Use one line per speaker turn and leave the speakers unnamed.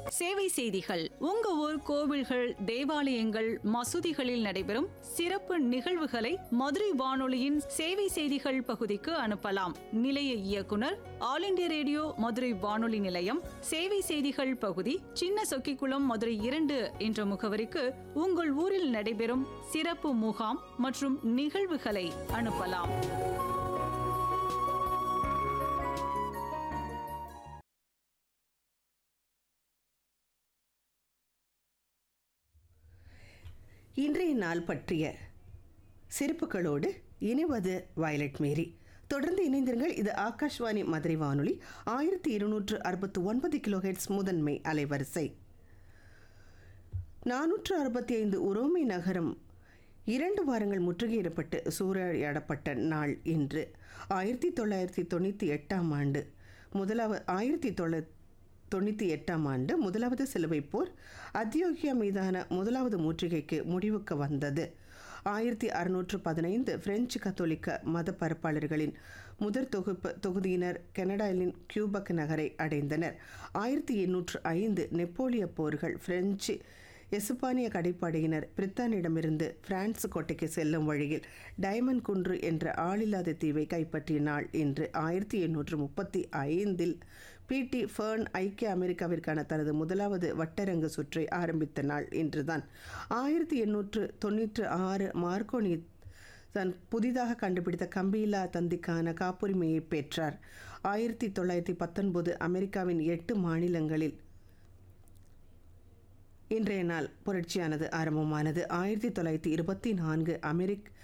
சேவை செய்திகள் உங்க ஊர் கோவில்கள் தேவாலயங்கள் மசூதிகளில் நடைபெறும் சிறப்பு நிகழ்வுகளை மதுரை வானொலியின் சேவை செய்திகள் பகுதிக்கு அனுப்பலாம் நிலைய இயக்குனர் ஆல் இண்டியா ரேடியோ மதுரை வானொலி நிலையம் சேவை செய்திகள் பகுதி சின்ன சொக்கிக்குளம் மதுரை இரண்டு என்ற முகவரிக்கு உங்கள் ஊரில் நடைபெறும் சிறப்பு முகாம் மற்றும் நிகழ்வுகளை அனுப்பலாம்
இன்றைய நாள் பற்றிய சிறப்புகளோடு இணைவது வயலட் மேரி தொடர்ந்து இணைந்திருங்கள் இது ஆகாஷ்வாணி மதுரை வானொலி ஆயிரத்தி இருநூற்று அறுபத்தி ஒன்பது கிலோஹெட்ஸ் முதன்மை அலைவரிசை நானூற்று அறுபத்தி ஐந்து உரோமை நகரம் இரண்டு வாரங்கள் முற்றுகையிடப்பட்டு சூறையாடப்பட்ட நாள் இன்று ஆயிரத்தி தொள்ளாயிரத்தி தொண்ணூற்றி எட்டாம் ஆண்டு முதலாவது ஆயிரத்தி தொள்ளாயிரத்தி தொண்ணூற்றி எட்டாம் ஆண்டு முதலாவது சிலுவைப் போர் அத்தியோகியா மீதான முதலாவது முற்றுகைக்கு முடிவுக்கு வந்தது ஆயிரத்தி அறுநூற்று பதினைந்து பிரெஞ்சு கத்தோலிக்க மத பரப்பாளர்களின் முதற் தொகுப்பு தொகுதியினர் கனடாவின் கியூபக் நகரை அடைந்தனர் ஆயிரத்தி எண்ணூற்று ஐந்து நெப்போலிய போர்கள் பிரெஞ்சு எசுப்பானிய கடைப்படையினர் பிரித்தானிடமிருந்து பிரான்ஸ் கோட்டைக்கு செல்லும் வழியில் டைமண்ட் குன்று என்ற ஆளில்லாத தீவை கைப்பற்றிய நாள் இன்று ஆயிரத்தி எண்ணூற்று முப்பத்தி ஐந்தில் பிடி ஃபர்ன் ஐக்கிய அமெரிக்காவிற்கான தனது முதலாவது வட்டரங்கு சுற்றை ஆரம்பித்த நாள் இன்றுதான் ஆயிரத்தி எண்ணூற்று தொண்ணூற்று ஆறு மார்க்கோனி தன் புதிதாக கண்டுபிடித்த கம்பியில்லா தந்திக்கான காப்புரிமையை பெற்றார் ஆயிரத்தி தொள்ளாயிரத்தி பத்தொன்பது அமெரிக்காவின் எட்டு மாநிலங்களில் இன்றைய நாள் புரட்சியானது ஆரம்பமானது ஆயிரத்தி தொள்ளாயிரத்தி இருபத்தி நான்கு அமெரிக்